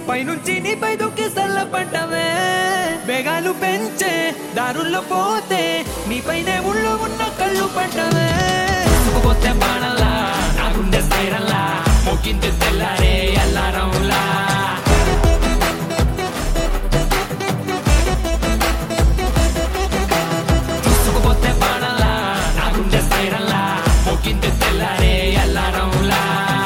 పైనుంచి నీపై దొక్కి సల్లపడ్డవే బేగాలు పెంచే దారుల్లో పోతే నీపైనే ఉళ్ళు ఉన్న కళ్ళు పడ్డవే పోతే బాణల్లా నా గుండె సైరల్లా మోకింది తెల్లారే అల్లారంలా తీసుకుపోతే బాణల్లా నా గుండె సైరల్లా మోకింది తెల్లారే అల్లారంలా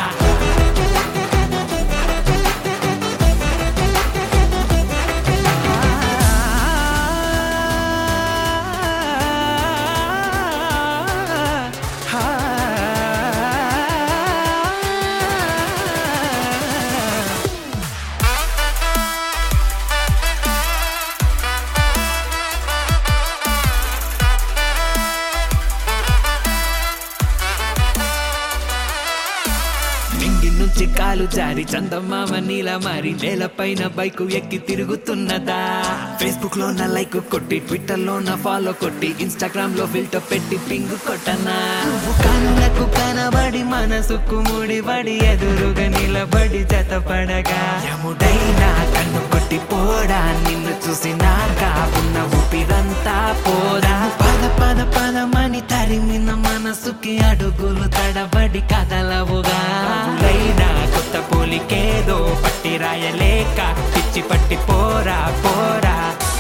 నింగి నుంచి కాలు జారి చందమామ నీల మారి నేలపైన బైకు ఎక్కి తిరుగుతున్నదా ఫేస్బుక్ లో నా లైక్ కొట్టి ట్విట్టర్ లో నా ఫాలో కొట్టి ఇన్స్టాగ్రామ్ లో ఫిల్టర్ పెట్టి పింగ్ కొట్టనా నువ్వు కళ్ళకు కనబడి మనసుకు ముడిబడి ఎదురుగా నిలబడి జతపడగా యముడైనా కన్ను కొట్టి పోడా నిన్ను చూసినాక ఉన్న ఊపిరంతా పోదా పద పద పదమని తరిమిన మనసుకి అడుగులు తడబడి కదలవుగా లైనా కొత్త పోలికేదో పట్టి రాయలేక పిచ్చి పట్టి పోరా పోరా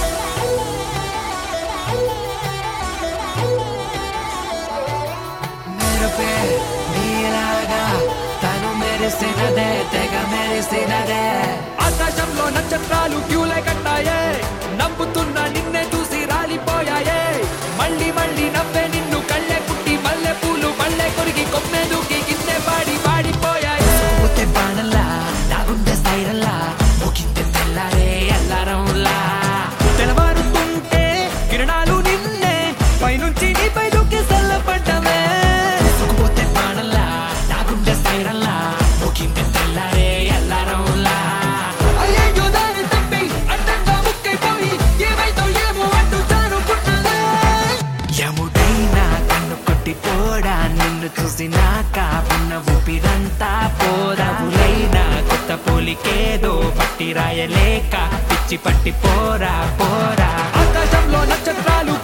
మెరుపే నీలాగా తను మెరిసినదే తెగ మెరిసినదే ఆకాశంలో నక్షత్రాలు క్యూలే కట్టాయే నవ్వుతున్న నిన్నే చూసి రాలిపోయాయే మళ్ళీ మళ్ళీ నవ్వే నిన్ను కళ్ళే పుట్టి మల్లె పూలు మళ్ళే కొరిగి కొమ్మె దూకి కిందే పాడి పాడిపోయాయి పోతే బాణల్లా నా గుండె సైరల్లా ముగింతే తెల్లారే అల్లారంలా తెలవారుతుంటే కిరణాలు నిన్నే పైనుంచి నీపై దూకి సల్లపడ్డవే పోతే బాణల్లా నా గుండె సైరల్లా ముగింతే తెల్లారే అల్లారంలా అయ్యయ్యో దారి తప్పి అడ్డంగా ముక్కైపోయి ఏమైతో ఏమో అంటూ జారుకున్నదే యముడైనా కన్ను కొట్టి పోడా నిన్ను చూసినాక ఉన్న ఊపిరంతా పోరావులైనా కొత్త పోలికేదో పట్టి రాయలేక పిచ్చి పట్టి పోరా పోరా ఆకాశంలో నక్షత్రాలు